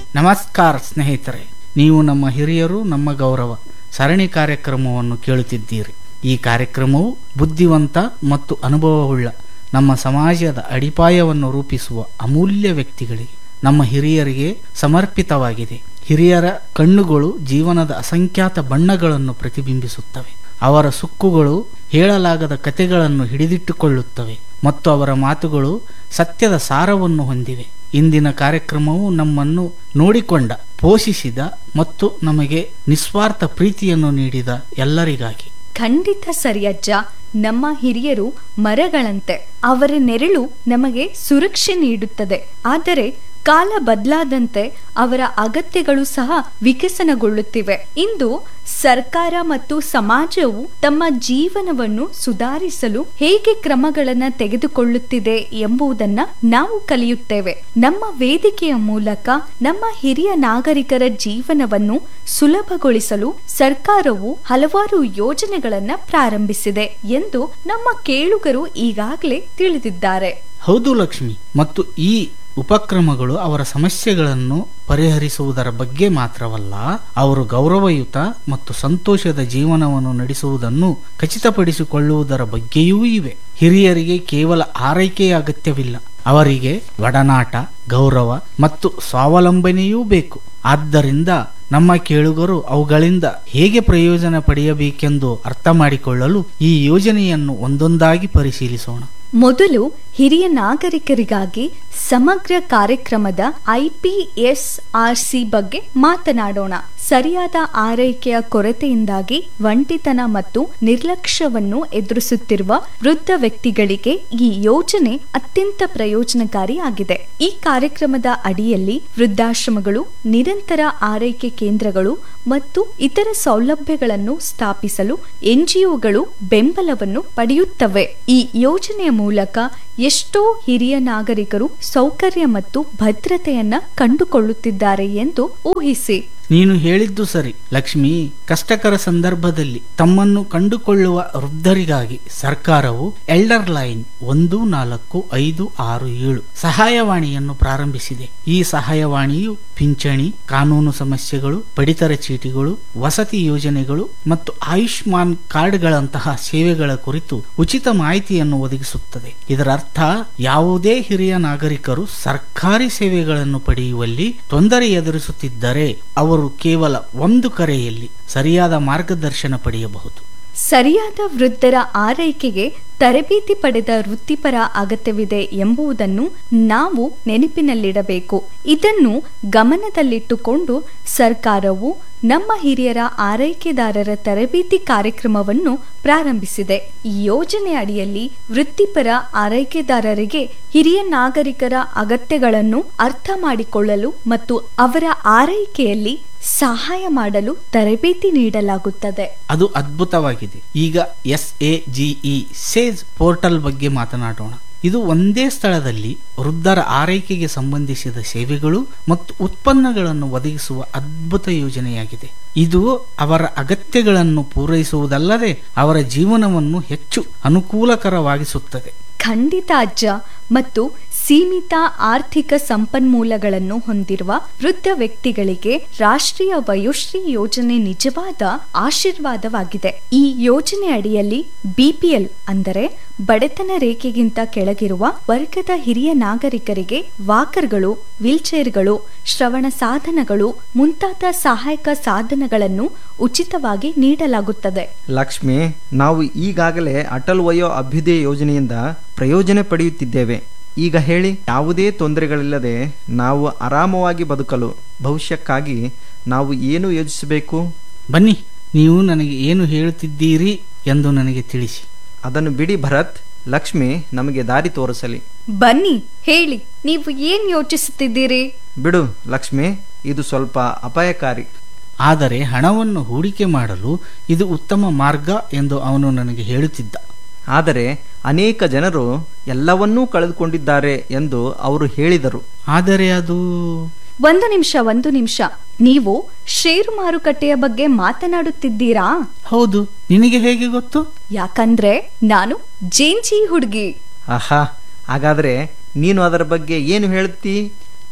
ನಮಸ್ಕಾರ ಸ್ನೇಹಿತರೆ ನೀವು ನಮ್ಮ ಹಿರಿಯರು ನಮ್ಮ ಗೌರವ ಸರಣಿ ಕಾರ್ಯಕ್ರಮವನ್ನು ಕೇಳುತ್ತಿದ್ದೀರಿ ಈ ಕಾರ್ಯಕ್ರಮವು ಬುದ್ಧಿವಂತ ಮತ್ತು ಅನುಭವವುಳ್ಳ ನಮ್ಮ ಸಮಾಜದ ಅಡಿಪಾಯವನ್ನು ರೂಪಿಸುವ ಅಮೂಲ್ಯ ವ್ಯಕ್ತಿಗಳಿಗೆ ನಮ್ಮ ಹಿರಿಯರಿಗೆ ಸಮರ್ಪಿತವಾಗಿದೆ ಹಿರಿಯರ ಕಣ್ಣುಗಳು ಜೀವನದ ಅಸಂಖ್ಯಾತ ಬಣ್ಣಗಳನ್ನು ಪ್ರತಿಬಿಂಬಿಸುತ್ತವೆ ಅವರ ಸುಕ್ಕುಗಳು ಹೇಳಲಾಗದ ಕಥೆಗಳನ್ನು ಹಿಡಿದಿಟ್ಟುಕೊಳ್ಳುತ್ತವೆ ಮತ್ತು ಅವರ ಮಾತುಗಳು ಸತ್ಯದ ಸಾರವನ್ನು ಹೊಂದಿವೆ ಇಂದಿನ ಕಾರ್ಯಕ್ರಮವು ನಮ್ಮನ್ನು ನೋಡಿಕೊಂಡ ಪೋಷಿಸಿದ ಮತ್ತು ನಮಗೆ ನಿಸ್ವಾರ್ಥ ಪ್ರೀತಿಯನ್ನು ನೀಡಿದ ಎಲ್ಲರಿಗಾಗಿ ಖಂಡಿತ ಸರಿಯಜ್ಜ ನಮ್ಮ ಹಿರಿಯರು ಮರಗಳಂತೆ ಅವರ ನೆರಳು ನಮಗೆ ಸುರಕ್ಷೆ ನೀಡುತ್ತದೆ ಆದರೆ ಕಾಲ ಬದಲಾದಂತೆ ಅವರ ಅಗತ್ಯಗಳು ಸಹ ವಿಕಸನಗೊಳ್ಳುತ್ತಿವೆ ಇಂದು ಸರ್ಕಾರ ಮತ್ತು ಸಮಾಜವು ತಮ್ಮ ಜೀವನವನ್ನು ಸುಧಾರಿಸಲು ಹೇಗೆ ಕ್ರಮಗಳನ್ನು ತೆಗೆದುಕೊಳ್ಳುತ್ತಿದೆ ಎಂಬುದನ್ನ ನಾವು ಕಲಿಯುತ್ತೇವೆ ನಮ್ಮ ವೇದಿಕೆಯ ಮೂಲಕ ನಮ್ಮ ಹಿರಿಯ ನಾಗರಿಕರ ಜೀವನವನ್ನು ಸುಲಭಗೊಳಿಸಲು ಸರ್ಕಾರವು ಹಲವಾರು ಯೋಜನೆಗಳನ್ನ ಪ್ರಾರಂಭಿಸಿದೆ ಎಂದು ನಮ್ಮ ಕೇಳುಗರು ಈಗಾಗಲೇ ತಿಳಿದಿದ್ದಾರೆ ಹೌದು ಲಕ್ಷ್ಮಿ ಮತ್ತು ಈ ಉಪಕ್ರಮಗಳು ಅವರ ಸಮಸ್ಯೆಗಳನ್ನು ಪರಿಹರಿಸುವುದರ ಬಗ್ಗೆ ಮಾತ್ರವಲ್ಲ ಅವರು ಗೌರವಯುತ ಮತ್ತು ಸಂತೋಷದ ಜೀವನವನ್ನು ನಡೆಸುವುದನ್ನು ಖಚಿತಪಡಿಸಿಕೊಳ್ಳುವುದರ ಬಗ್ಗೆಯೂ ಇವೆ ಹಿರಿಯರಿಗೆ ಕೇವಲ ಆರೈಕೆಯ ಅಗತ್ಯವಿಲ್ಲ ಅವರಿಗೆ ಒಡನಾಟ ಗೌರವ ಮತ್ತು ಸ್ವಾವಲಂಬನೆಯೂ ಬೇಕು ಆದ್ದರಿಂದ ನಮ್ಮ ಕೇಳುಗರು ಅವುಗಳಿಂದ ಹೇಗೆ ಪ್ರಯೋಜನ ಪಡೆಯಬೇಕೆಂದು ಅರ್ಥ ಮಾಡಿಕೊಳ್ಳಲು ಈ ಯೋಜನೆಯನ್ನು ಒಂದೊಂದಾಗಿ ಪರಿಶೀಲಿಸೋಣ ಮೊದಲು ಹಿರಿಯ ನಾಗರಿಕರಿಗಾಗಿ ಸಮಗ್ರ ಕಾರ್ಯಕ್ರಮದ ಐಪಿಎಸ್ಆರ್ಸಿ ಬಗ್ಗೆ ಮಾತನಾಡೋಣ ಸರಿಯಾದ ಆರೈಕೆಯ ಕೊರತೆಯಿಂದಾಗಿ ಒಂಟಿತನ ಮತ್ತು ನಿರ್ಲಕ್ಷ್ಯವನ್ನು ಎದುರಿಸುತ್ತಿರುವ ವೃದ್ಧ ವ್ಯಕ್ತಿಗಳಿಗೆ ಈ ಯೋಜನೆ ಅತ್ಯಂತ ಪ್ರಯೋಜನಕಾರಿಯಾಗಿದೆ ಈ ಕಾರ್ಯಕ್ರಮದ ಅಡಿಯಲ್ಲಿ ವೃದ್ಧಾಶ್ರಮಗಳು ನಿರಂತರ ಆರೈಕೆ ಕೇಂದ್ರಗಳು ಮತ್ತು ಇತರ ಸೌಲಭ್ಯಗಳನ್ನು ಸ್ಥಾಪಿಸಲು ಎನ್ಜಿಒಗಳು ಬೆಂಬಲವನ್ನು ಪಡೆಯುತ್ತವೆ ಈ ಯೋಜನೆಯ ಮೂಲಕ ಎಷ್ಟೋ ಹಿರಿಯ ನಾಗರಿಕರು ಸೌಕರ್ಯ ಮತ್ತು ಭದ್ರತೆಯನ್ನ ಕಂಡುಕೊಳ್ಳುತ್ತಿದ್ದಾರೆ ಎಂದು ಊಹಿಸಿ ನೀನು ಹೇಳಿದ್ದು ಸರಿ ಲಕ್ಷ್ಮಿ ಕಷ್ಟಕರ ಸಂದರ್ಭದಲ್ಲಿ ತಮ್ಮನ್ನು ಕಂಡುಕೊಳ್ಳುವ ವೃದ್ಧರಿಗಾಗಿ ಸರ್ಕಾರವು ಎಲ್ಡರ್ ಲೈನ್ ಒಂದು ನಾಲ್ಕು ಐದು ಆರು ಏಳು ಸಹಾಯವಾಣಿಯನ್ನು ಪ್ರಾರಂಭಿಸಿದೆ ಈ ಸಹಾಯವಾಣಿಯು ಪಿಂಚಣಿ ಕಾನೂನು ಸಮಸ್ಯೆಗಳು ಪಡಿತರ ಚೀಟಿಗಳು ವಸತಿ ಯೋಜನೆಗಳು ಮತ್ತು ಆಯುಷ್ಮಾನ್ ಕಾರ್ಡ್ಗಳಂತಹ ಸೇವೆಗಳ ಕುರಿತು ಉಚಿತ ಮಾಹಿತಿಯನ್ನು ಒದಗಿಸುತ್ತದೆ ಇದರ ಅರ್ಥ ಯಾವುದೇ ಹಿರಿಯ ನಾಗರಿಕರು ಸರ್ಕಾರಿ ಸೇವೆಗಳನ್ನು ಪಡೆಯುವಲ್ಲಿ ತೊಂದರೆ ಎದುರಿಸುತ್ತಿದ್ದರೆ ಅವರು ಕೇವಲ ಒಂದು ಕರೆಯಲ್ಲಿ ಸರಿಯಾದ ಮಾರ್ಗದರ್ಶನ ಪಡೆಯಬಹುದು ಸರಿಯಾದ ವೃದ್ಧರ ಆರೈಕೆಗೆ ತರಬೇತಿ ಪಡೆದ ವೃತ್ತಿಪರ ಅಗತ್ಯವಿದೆ ಎಂಬುದನ್ನು ನಾವು ನೆನಪಿನಲ್ಲಿಡಬೇಕು ಇದನ್ನು ಗಮನದಲ್ಲಿಟ್ಟುಕೊಂಡು ಸರ್ಕಾರವು ನಮ್ಮ ಹಿರಿಯರ ಆರೈಕೆದಾರರ ತರಬೇತಿ ಕಾರ್ಯಕ್ರಮವನ್ನು ಪ್ರಾರಂಭಿಸಿದೆ ಈ ಯೋಜನೆ ಅಡಿಯಲ್ಲಿ ವೃತ್ತಿಪರ ಆರೈಕೆದಾರರಿಗೆ ಹಿರಿಯ ನಾಗರಿಕರ ಅಗತ್ಯಗಳನ್ನು ಅರ್ಥ ಮಾಡಿಕೊಳ್ಳಲು ಮತ್ತು ಅವರ ಆರೈಕೆಯಲ್ಲಿ ಸಹಾಯ ಮಾಡಲು ತರಬೇತಿ ನೀಡಲಾಗುತ್ತದೆ ಅದು ಅದ್ಭುತವಾಗಿದೆ ಈಗ S A GE sage portal ಬಗ್ಗೆ ಮಾತನಾಡೋಣ ಇದು ಒಂದೇ ಸ್ಥಳದಲ್ಲಿ ವೃದ್ಧರ ಆರೈಕೆಗೆ ಸಂಬಂಧಿಸಿದ ಸೇವೆಗಳು ಮತ್ತು ಉತ್ಪನ್ನಗಳನ್ನು ಒದಗಿಸುವ ಅದ್ಭುತ ಯೋಜನೆಯಾಗಿದೆ ಇದು ಅವರ ಅಗತ್ಯಗಳನ್ನು ಪೂರೈಸುವುದಲ್ಲದೆ ಅವರ ಜೀವನವನ್ನು ಹೆಚ್ಚು ಅನುಕೂಲಕರವಾಗಿಸುತ್ತದೆ ಖಂಡಿತ ಅಜ್ಜ ಮತ್ತು ಸೀಮಿತ ಆರ್ಥಿಕ ಸಂಪನ್ಮೂಲಗಳನ್ನು ಹೊಂದಿರುವ ವೃದ್ಧ ವ್ಯಕ್ತಿಗಳಿಗೆ ರಾಷ್ಟ್ರೀಯ ವಯೋಶ್ರೀ ಯೋಜನೆ ನಿಜವಾದ ಆಶೀರ್ವಾದವಾಗಿದೆ ಈ ಯೋಜನೆ ಅಡಿಯಲ್ಲಿ ಬಿಪಿಎಲ್ ಅಂದರೆ ಬಡತನ ರೇಖೆಗಿಂತ ಕೆಳಗಿರುವ ವರ್ಗದ ಹಿರಿಯ ನಾಗರಿಕರಿಗೆ ವಾಕರ್ಗಳು ವೀಲ್ಚೇರ್ಗಳು ಶ್ರವಣ ಸಾಧನಗಳು ಮುಂತಾದ ಸಹಾಯಕ ಸಾಧನಗಳನ್ನು ಉಚಿತವಾಗಿ ನೀಡಲಾಗುತ್ತದೆ ಲಕ್ಷ್ಮಿ ನಾವು ಈಗಾಗಲೇ ಅಟಲ್ ವಯೋ ಅಭ್ಯುದಯ ಯೋಜನೆಯಿಂದ ಪ್ರಯೋಜನ ಪಡೆಯುತ್ತಿದ್ದೇವೆ ಈಗ ಹೇಳಿ ಯಾವುದೇ ತೊಂದರೆಗಳಿಲ್ಲದೆ ನಾವು ಆರಾಮವಾಗಿ ಬದುಕಲು ಭವಿಷ್ಯಕ್ಕಾಗಿ ನಾವು ಏನು ಯೋಚಿಸಬೇಕು ಬನ್ನಿ ನೀವು ನನಗೆ ಏನು ಹೇಳುತ್ತಿದ್ದೀರಿ ಎಂದು ನನಗೆ ತಿಳಿಸಿ ಅದನ್ನು ಬಿಡಿ ಭರತ್ ಲಕ್ಷ್ಮಿ ನಮಗೆ ದಾರಿ ತೋರಿಸಲಿ ಬನ್ನಿ ಹೇಳಿ ನೀವು ಏನ್ ಯೋಚಿಸುತ್ತಿದ್ದೀರಿ ಬಿಡು ಲಕ್ಷ್ಮಿ ಇದು ಸ್ವಲ್ಪ ಅಪಾಯಕಾರಿ ಆದರೆ ಹಣವನ್ನು ಹೂಡಿಕೆ ಮಾಡಲು ಇದು ಉತ್ತಮ ಮಾರ್ಗ ಎಂದು ಅವನು ನನಗೆ ಹೇಳುತ್ತಿದ್ದ ಆದರೆ ಅನೇಕ ಜನರು ಎಲ್ಲವನ್ನೂ ಕಳೆದುಕೊಂಡಿದ್ದಾರೆ ಎಂದು ಅವರು ಹೇಳಿದರು ಆದರೆ ಅದು ಒಂದು ನಿಮಿಷ ಒಂದು ನಿಮಿಷ ನೀವು ಷೇರು ಮಾರುಕಟ್ಟೆಯ ಬಗ್ಗೆ ಮಾತನಾಡುತ್ತಿದ್ದೀರಾ ಹೌದು ನಿನಗೆ ಹೇಗೆ ಗೊತ್ತು ಯಾಕಂದ್ರೆ ನಾನು ಜೇಂಜಿ ಹುಡುಗಿ ಆಹಾ ಹಾಗಾದರೆ ನೀನು ಅದರ ಬಗ್ಗೆ ಏನು ಹೇಳುತ್ತೀ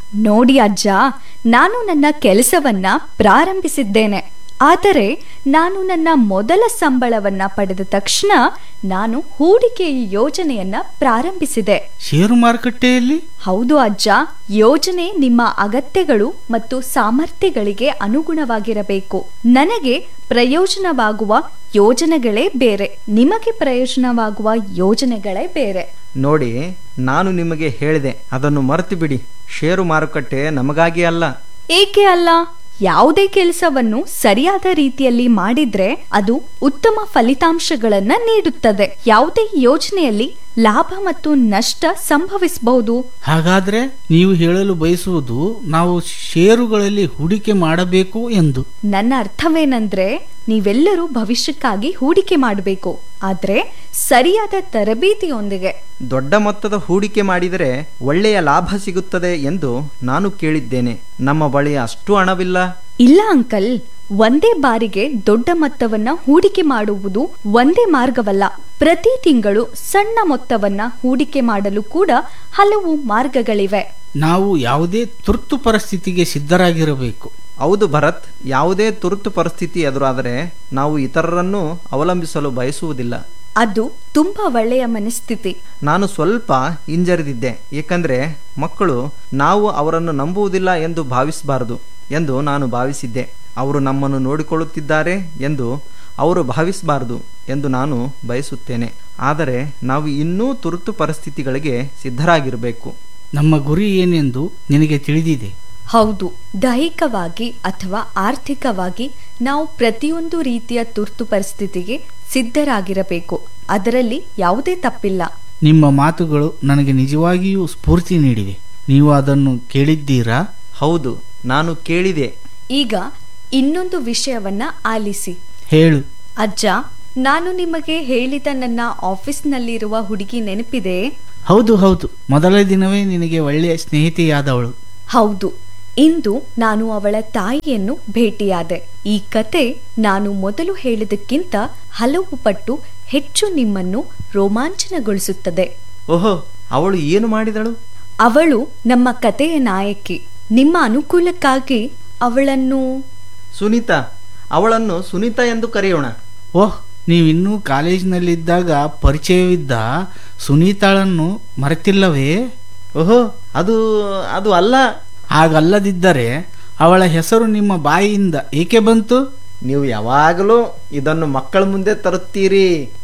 ನೋಡಿ ಅಜ್ಜ ನಾನು ನನ್ನ ಕೆಲಸವನ್ನ ಪ್ರಾರಂಭಿಸಿದ್ದೇನೆ ಆದರೆ ನಾನು ನನ್ನ ಮೊದಲ ಸಂಬಳವನ್ನ ಪಡೆದ ತಕ್ಷಣ ನಾನು ಹೂಡಿಕೆಯ ಯೋಜನೆಯನ್ನ ಪ್ರಾರಂಭಿಸಿದೆ ಷೇರು ಮಾರುಕಟ್ಟೆಯಲ್ಲಿ ಹೌದು ಅಜ್ಜ ಯೋಜನೆ ನಿಮ್ಮ ಅಗತ್ಯಗಳು ಮತ್ತು ಸಾಮರ್ಥ್ಯಗಳಿಗೆ ಅನುಗುಣವಾಗಿರಬೇಕು ನನಗೆ ಪ್ರಯೋಜನವಾಗುವ ಯೋಜನೆಗಳೇ ಬೇರೆ ನಿಮಗೆ ಪ್ರಯೋಜನವಾಗುವ ಯೋಜನೆಗಳೇ ಬೇರೆ ನೋಡಿ ನಾನು ನಿಮಗೆ ಹೇಳಿದೆ ಅದನ್ನು ಮರೆತು ಬಿಡಿ ಷೇರು ಮಾರುಕಟ್ಟೆ ನಮಗಾಗಿ ಅಲ್ಲ ಏಕೆ ಅಲ್ಲ ಯಾವುದೇ ಕೆಲಸವನ್ನು ಸರಿಯಾದ ರೀತಿಯಲ್ಲಿ ಮಾಡಿದ್ರೆ ಅದು ಉತ್ತಮ ಫಲಿತಾಂಶಗಳನ್ನ ನೀಡುತ್ತದೆ ಯಾವುದೇ ಯೋಜನೆಯಲ್ಲಿ ಲಾಭ ಮತ್ತು ನಷ್ಟ ಸಂಭವಿಸಬಹುದು ಹಾಗಾದ್ರೆ ನೀವು ಹೇಳಲು ಬಯಸುವುದು ನಾವು ಷೇರುಗಳಲ್ಲಿ ಹೂಡಿಕೆ ಮಾಡಬೇಕು ಎಂದು ನನ್ನ ಅರ್ಥವೇನೆಂದ್ರೆ ನೀವೆಲ್ಲರೂ ಭವಿಷ್ಯಕ್ಕಾಗಿ ಹೂಡಿಕೆ ಮಾಡಬೇಕು ಆದ್ರೆ ಸರಿಯಾದ ತರಬೇತಿಯೊಂದಿಗೆ ದೊಡ್ಡ ಮೊತ್ತದ ಹೂಡಿಕೆ ಮಾಡಿದರೆ ಒಳ್ಳೆಯ ಲಾಭ ಸಿಗುತ್ತದೆ ಎಂದು ನಾನು ಕೇಳಿದ್ದೇನೆ ನಮ್ಮ ಬಳಿ ಅಷ್ಟು ಹಣವಿಲ್ಲ ಇಲ್ಲ ಅಂಕಲ್ ಒಂದೇ ಬಾರಿಗೆ ದೊಡ್ಡ ಮೊತ್ತವನ್ನ ಹೂಡಿಕೆ ಮಾಡುವುದು ಒಂದೇ ಮಾರ್ಗವಲ್ಲ ಪ್ರತಿ ತಿಂಗಳು ಸಣ್ಣ ಮೊತ್ತವನ್ನ ಹೂಡಿಕೆ ಮಾಡಲು ಕೂಡ ಹಲವು ಮಾರ್ಗಗಳಿವೆ ನಾವು ಯಾವುದೇ ತುರ್ತು ಪರಿಸ್ಥಿತಿಗೆ ಸಿದ್ಧರಾಗಿರಬೇಕು ಹೌದು ಭರತ್ ಯಾವುದೇ ತುರ್ತು ಪರಿಸ್ಥಿತಿ ಎದುರಾದರೆ ನಾವು ಇತರರನ್ನು ಅವಲಂಬಿಸಲು ಬಯಸುವುದಿಲ್ಲ ಅದು ತುಂಬಾ ಒಳ್ಳೆಯ ಮನಸ್ಥಿತಿ ನಾನು ಸ್ವಲ್ಪ ಹಿಂಜರಿದಿದ್ದೆ ಏಕೆಂದರೆ ಮಕ್ಕಳು ನಾವು ಅವರನ್ನು ನಂಬುವುದಿಲ್ಲ ಎಂದು ಭಾವಿಸಬಾರದು ಎಂದು ನಾನು ಭಾವಿಸಿದ್ದೆ ಅವರು ನಮ್ಮನ್ನು ನೋಡಿಕೊಳ್ಳುತ್ತಿದ್ದಾರೆ ಎಂದು ಅವರು ಭಾವಿಸಬಾರದು ಎಂದು ನಾನು ಬಯಸುತ್ತೇನೆ ಆದರೆ ನಾವು ಇನ್ನೂ ತುರ್ತು ಪರಿಸ್ಥಿತಿಗಳಿಗೆ ಸಿದ್ಧರಾಗಿರಬೇಕು ನಮ್ಮ ಗುರಿ ಏನೆಂದು ನಿನಗೆ ತಿಳಿದಿದೆ ಹೌದು ದೈಹಿಕವಾಗಿ ಅಥವಾ ಆರ್ಥಿಕವಾಗಿ ನಾವು ಪ್ರತಿಯೊಂದು ರೀತಿಯ ತುರ್ತು ಪರಿಸ್ಥಿತಿಗೆ ಸಿದ್ಧರಾಗಿರಬೇಕು ಅದರಲ್ಲಿ ಯಾವುದೇ ತಪ್ಪಿಲ್ಲ ನಿಮ್ಮ ಮಾತುಗಳು ನನಗೆ ನಿಜವಾಗಿಯೂ ಸ್ಫೂರ್ತಿ ನೀಡಿವೆ ನೀವು ಅದನ್ನು ಕೇಳಿದ್ದೀರಾ ಹೌದು ನಾನು ಕೇಳಿದೆ ಈಗ ಇನ್ನೊಂದು ವಿಷಯವನ್ನ ಆಲಿಸಿ ಹೇಳು ಅಜ್ಜ ನಾನು ನಿಮಗೆ ಹೇಳಿದ ನನ್ನ ಆಫೀಸ್ನಲ್ಲಿರುವ ಹುಡುಗಿ ನೆನಪಿದೆ ಹೌದು ಹೌದು ಮೊದಲ ದಿನವೇ ನಿನಗೆ ಒಳ್ಳೆಯ ಸ್ನೇಹಿತೆಯಾದವಳು ಹೌದು ಇಂದು ನಾನು ಅವಳ ತಾಯಿಯನ್ನು ಭೇಟಿಯಾದೆ ಈ ಕತೆ ನಾನು ಮೊದಲು ಹೇಳಿದಕ್ಕಿಂತ ಹಲವು ಪಟ್ಟು ಹೆಚ್ಚು ನಿಮ್ಮನ್ನು ರೋಮಾಂಚನಗೊಳಿಸುತ್ತದೆ ಓಹೋ ಅವಳು ಏನು ಮಾಡಿದಳು ಅವಳು ನಮ್ಮ ಕತೆಯ ನಾಯಕಿ ನಿಮ್ಮ ಅನುಕೂಲಕ್ಕಾಗಿ ಅವಳನ್ನು ಸುನೀತಾ ಅವಳನ್ನು ಸುನೀತಾ ಎಂದು ಕರೆಯೋಣ ಓಹ್ ನೀವಿನ್ನೂ ಕಾಲೇಜಿನಲ್ಲಿದ್ದಾಗ ಪರಿಚಯವಿದ್ದ ಸುನೀತಾಳನ್ನು ಮರೆತಿಲ್ಲವೇ ಓಹೋ ಅದು ಅದು ಅಲ್ಲ ಹಾಗಲ್ಲದಿದ್ದರೆ ಅವಳ ಹೆಸರು ನಿಮ್ಮ ಬಾಯಿಯಿಂದ ಏಕೆ ಬಂತು ನೀವು ಯಾವಾಗಲೂ ಇದನ್ನು ಮಕ್ಕಳ ಮುಂದೆ ತರುತ್ತೀರಿ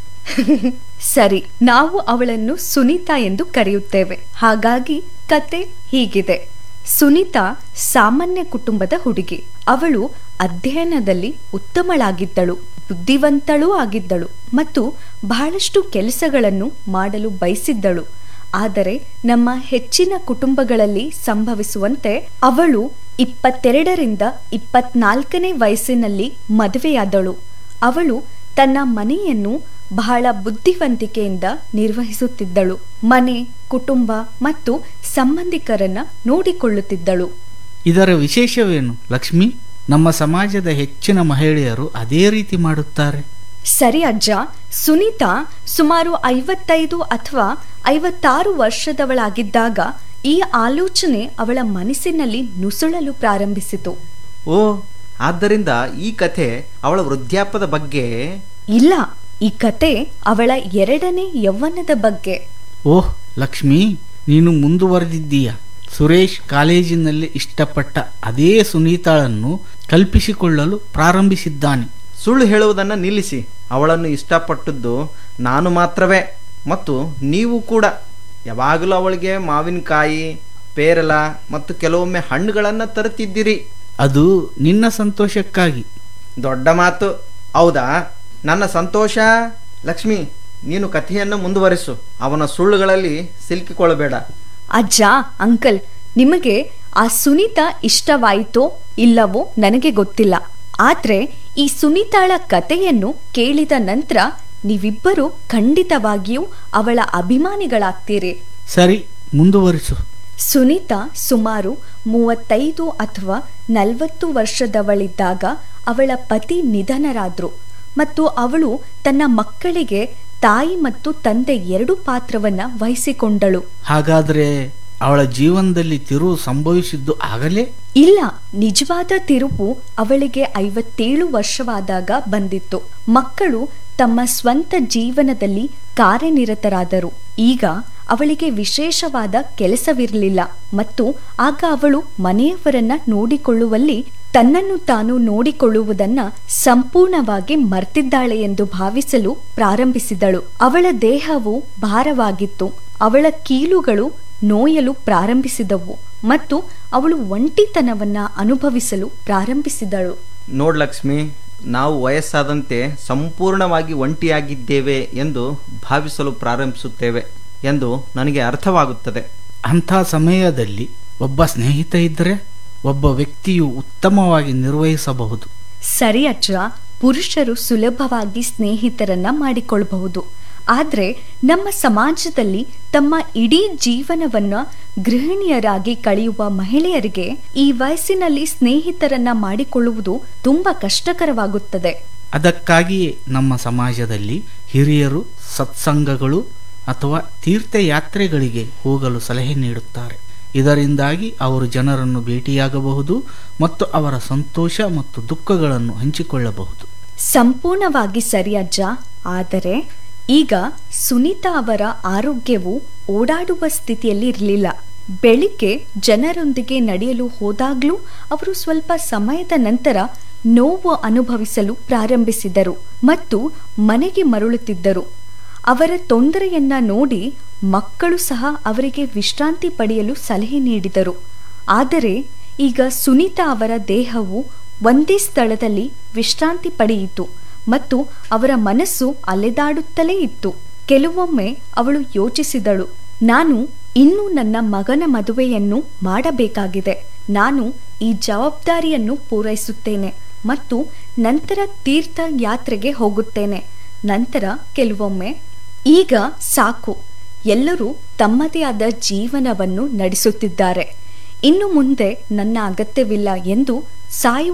ಸರಿ ನಾವು ಅವಳನ್ನು ಸುನೀತಾ ಎಂದು ಕರೆಯುತ್ತೇವೆ ಹಾಗಾಗಿ ಕತೆ ಹೀಗಿದೆ ಸುನೀತಾ ಸಾಮಾನ್ಯ ಕುಟುಂಬದ ಹುಡುಗಿ ಅವಳು ಅಧ್ಯಯನದಲ್ಲಿ ಉತ್ತಮಳಾಗಿದ್ದಳು ಬುದ್ಧಿವಂತಳೂ ಆಗಿದ್ದಳು ಮತ್ತು ಬಹಳಷ್ಟು ಕೆಲಸಗಳನ್ನು ಮಾಡಲು ಬಯಸಿದ್ದಳು ಆದರೆ ನಮ್ಮ ಹೆಚ್ಚಿನ ಕುಟುಂಬಗಳಲ್ಲಿ ಸಂಭವಿಸುವಂತೆ ಅವಳು ಇಪ್ಪತ್ತೆರಡರಿಂದ ಇಪ್ಪತ್ನಾಲ್ಕನೇ ವಯಸ್ಸಿನಲ್ಲಿ ಮದುವೆಯಾದಳು ಅವಳು ತನ್ನ ಮನೆಯನ್ನು ಬಹಳ ಬುದ್ಧಿವಂತಿಕೆಯಿಂದ ನಿರ್ವಹಿಸುತ್ತಿದ್ದಳು ಮನೆ ಕುಟುಂಬ ಮತ್ತು ಸಂಬಂಧಿಕರನ್ನ ನೋಡಿಕೊಳ್ಳುತ್ತಿದ್ದಳು ಇದರ ವಿಶೇಷವೇನು ಲಕ್ಷ್ಮಿ ನಮ್ಮ ಸಮಾಜದ ಹೆಚ್ಚಿನ ಮಹಿಳೆಯರು ಅದೇ ರೀತಿ ಮಾಡುತ್ತಾರೆ ಸರಿ ಅಜ್ಜ ಸುನೀತಾ ಸುಮಾರು ಐವತ್ತೈದು ಅಥವಾ ಐವತ್ತಾರು ವರ್ಷದವಳಾಗಿದ್ದಾಗ ಈ ಆಲೋಚನೆ ಅವಳ ಮನಸ್ಸಿನಲ್ಲಿ ನುಸುಳಲು ಪ್ರಾರಂಭಿಸಿತು ಓ ಆದ್ದರಿಂದ ಈ ಕಥೆ ಅವಳ ವೃದ್ಧಾಪ್ಯದ ಬಗ್ಗೆ ಇಲ್ಲ ಈ ಕತೆ ಅವಳ ಎರಡನೇ ಯೌವನದ ಬಗ್ಗೆ ಓಹ್ ಲಕ್ಷ್ಮಿ ನೀನು ಮುಂದುವರೆದಿದ್ದೀಯ ಸುರೇಶ್ ಕಾಲೇಜಿನಲ್ಲಿ ಇಷ್ಟಪಟ್ಟ ಅದೇ ಸುನೀತಾಳನ್ನು ಕಲ್ಪಿಸಿಕೊಳ್ಳಲು ಪ್ರಾರಂಭಿಸಿದ್ದಾನೆ ಸುಳ್ಳು ಹೇಳುವುದನ್ನು ನಿಲ್ಲಿಸಿ ಅವಳನ್ನು ಇಷ್ಟಪಟ್ಟದ್ದು ನಾನು ಮಾತ್ರವೇ ಮತ್ತು ನೀವು ಕೂಡ ಯಾವಾಗಲೂ ಅವಳಿಗೆ ಮಾವಿನಕಾಯಿ ಪೇರಲ ಮತ್ತು ಕೆಲವೊಮ್ಮೆ ಹಣ್ಣುಗಳನ್ನು ತರುತ್ತಿದ್ದಿರಿ ಅದು ನಿನ್ನ ಸಂತೋಷಕ್ಕಾಗಿ ದೊಡ್ಡ ಮಾತು ಹೌದಾ ನನ್ನ ಸಂತೋಷ ಲಕ್ಷ್ಮಿ ನೀನು ಕಥೆಯನ್ನು ಮುಂದುವರಿಸು ಅವನ ಸುಳ್ಳುಗಳಲ್ಲಿ ಸಿಲುಕಿಕೊಳ್ಳಬೇಡ ಅಜ್ಜ ಅಂಕಲ್ ನಿಮಗೆ ಆ ಸುನೀತಾ ಇಷ್ಟವಾಯಿತೋ ಇಲ್ಲವೋ ನನಗೆ ಗೊತ್ತಿಲ್ಲ ಆದ್ರೆ ಈ ಸುನೀತಾಳ ಕತೆಯನ್ನು ಕೇಳಿದ ನಂತರ ನೀವಿಬ್ಬರು ಖಂಡಿತವಾಗಿಯೂ ಅವಳ ಅಭಿಮಾನಿಗಳಾಗ್ತೀರಿ ಸರಿ ಮುಂದುವರಿಸು ಸುನೀತಾ ಸುಮಾರು ಮೂವತ್ತೈದು ಅಥವಾ ನಲವತ್ತು ವರ್ಷದವಳಿದ್ದಾಗ ಅವಳ ಪತಿ ನಿಧನರಾದ್ರು ಮತ್ತು ಅವಳು ತನ್ನ ಮಕ್ಕಳಿಗೆ ತಾಯಿ ಮತ್ತು ತಂದೆ ಎರಡು ಪಾತ್ರವನ್ನ ವಹಿಸಿಕೊಂಡಳು ಹಾಗಾದ್ರೆ ಅವಳ ಜೀವನದಲ್ಲಿ ತಿರುವು ಸಂಭವಿಸಿದ್ದು ಆಗಲೇ ಇಲ್ಲ ನಿಜವಾದ ತಿರುವು ಅವಳಿಗೆ ಐವತ್ತೇಳು ವರ್ಷವಾದಾಗ ಬಂದಿತ್ತು ಮಕ್ಕಳು ತಮ್ಮ ಸ್ವಂತ ಜೀವನದಲ್ಲಿ ಕಾರ್ಯನಿರತರಾದರು ಈಗ ಅವಳಿಗೆ ವಿಶೇಷವಾದ ಕೆಲಸವಿರಲಿಲ್ಲ ಮತ್ತು ಆಗ ಅವಳು ಮನೆಯವರನ್ನ ನೋಡಿಕೊಳ್ಳುವಲ್ಲಿ ತನ್ನನ್ನು ತಾನು ನೋಡಿಕೊಳ್ಳುವುದನ್ನ ಸಂಪೂರ್ಣವಾಗಿ ಮರ್ತಿದ್ದಾಳೆ ಎಂದು ಭಾವಿಸಲು ಪ್ರಾರಂಭಿಸಿದಳು ಅವಳ ದೇಹವು ಭಾರವಾಗಿತ್ತು ಅವಳ ಕೀಲುಗಳು ನೋಯಲು ಪ್ರಾರಂಭಿಸಿದವು ಮತ್ತು ಅವಳು ಒಂಟಿತನವನ್ನ ಅನುಭವಿಸಲು ಪ್ರಾರಂಭಿಸಿದಳು ನೋಡ್ ಲಕ್ಷ್ಮಿ ನಾವು ವಯಸ್ಸಾದಂತೆ ಸಂಪೂರ್ಣವಾಗಿ ಒಂಟಿಯಾಗಿದ್ದೇವೆ ಎಂದು ಭಾವಿಸಲು ಪ್ರಾರಂಭಿಸುತ್ತೇವೆ ಎಂದು ನನಗೆ ಅರ್ಥವಾಗುತ್ತದೆ ಅಂಥ ಸಮಯದಲ್ಲಿ ಒಬ್ಬ ಸ್ನೇಹಿತ ಇದ್ದರೆ ಒಬ್ಬ ವ್ಯಕ್ತಿಯು ಉತ್ತಮವಾಗಿ ನಿರ್ವಹಿಸಬಹುದು ಸರಿ ಅಜ್ಜ ಪುರುಷರು ಸುಲಭವಾಗಿ ಸ್ನೇಹಿತರನ್ನ ಮಾಡಿಕೊಳ್ಳಬಹುದು ಆದರೆ ನಮ್ಮ ಸಮಾಜದಲ್ಲಿ ತಮ್ಮ ಇಡೀ ಜೀವನವನ್ನ ಗೃಹಿಣಿಯರಾಗಿ ಕಳೆಯುವ ಮಹಿಳೆಯರಿಗೆ ಈ ವಯಸ್ಸಿನಲ್ಲಿ ಸ್ನೇಹಿತರನ್ನ ಮಾಡಿಕೊಳ್ಳುವುದು ತುಂಬಾ ಕಷ್ಟಕರವಾಗುತ್ತದೆ ಅದಕ್ಕಾಗಿಯೇ ನಮ್ಮ ಸಮಾಜದಲ್ಲಿ ಹಿರಿಯರು ಸತ್ಸಂಗಗಳು ಅಥವಾ ತೀರ್ಥಯಾತ್ರೆಗಳಿಗೆ ಹೋಗಲು ಸಲಹೆ ನೀಡುತ್ತಾರೆ ಇದರಿಂದಾಗಿ ಅವರು ಜನರನ್ನು ಭೇಟಿಯಾಗಬಹುದು ಮತ್ತು ಅವರ ಸಂತೋಷ ಮತ್ತು ದುಃಖಗಳನ್ನು ಹಂಚಿಕೊಳ್ಳಬಹುದು ಸಂಪೂರ್ಣವಾಗಿ ಸರಿ ಅಜ್ಜ ಆದರೆ ಈಗ ಸುನೀತಾ ಅವರ ಆರೋಗ್ಯವು ಓಡಾಡುವ ಸ್ಥಿತಿಯಲ್ಲಿ ಇರಲಿಲ್ಲ ಬೆಳಿಗ್ಗೆ ಜನರೊಂದಿಗೆ ನಡೆಯಲು ಹೋದಾಗ್ಲೂ ಅವರು ಸ್ವಲ್ಪ ಸಮಯದ ನಂತರ ನೋವು ಅನುಭವಿಸಲು ಪ್ರಾರಂಭಿಸಿದರು ಮತ್ತು ಮನೆಗೆ ಮರಳುತ್ತಿದ್ದರು ಅವರ ತೊಂದರೆಯನ್ನ ನೋಡಿ ಮಕ್ಕಳು ಸಹ ಅವರಿಗೆ ವಿಶ್ರಾಂತಿ ಪಡೆಯಲು ಸಲಹೆ ನೀಡಿದರು ಆದರೆ ಈಗ ಸುನೀತಾ ಅವರ ದೇಹವು ಒಂದೇ ಸ್ಥಳದಲ್ಲಿ ವಿಶ್ರಾಂತಿ ಪಡೆಯಿತು ಮತ್ತು ಅವರ ಮನಸ್ಸು ಅಲೆದಾಡುತ್ತಲೇ ಇತ್ತು ಕೆಲವೊಮ್ಮೆ ಅವಳು ಯೋಚಿಸಿದಳು ನಾನು ಇನ್ನೂ ನನ್ನ ಮಗನ ಮದುವೆಯನ್ನು ಮಾಡಬೇಕಾಗಿದೆ ನಾನು ಈ ಜವಾಬ್ದಾರಿಯನ್ನು ಪೂರೈಸುತ್ತೇನೆ ಮತ್ತು ನಂತರ ತೀರ್ಥ ಯಾತ್ರೆಗೆ ಹೋಗುತ್ತೇನೆ ನಂತರ ಕೆಲವೊಮ್ಮೆ ಈಗ ಸಾಕು ಎಲ್ಲರೂ ತಮ್ಮದೇ ಆದ ಜೀವನವನ್ನು ನಡೆಸುತ್ತಿದ್ದಾರೆ ಇನ್ನು ಮುಂದೆ ನನ್ನ ಅಗತ್ಯವಿಲ್ಲ ಎಂದು ಸಾಯುವ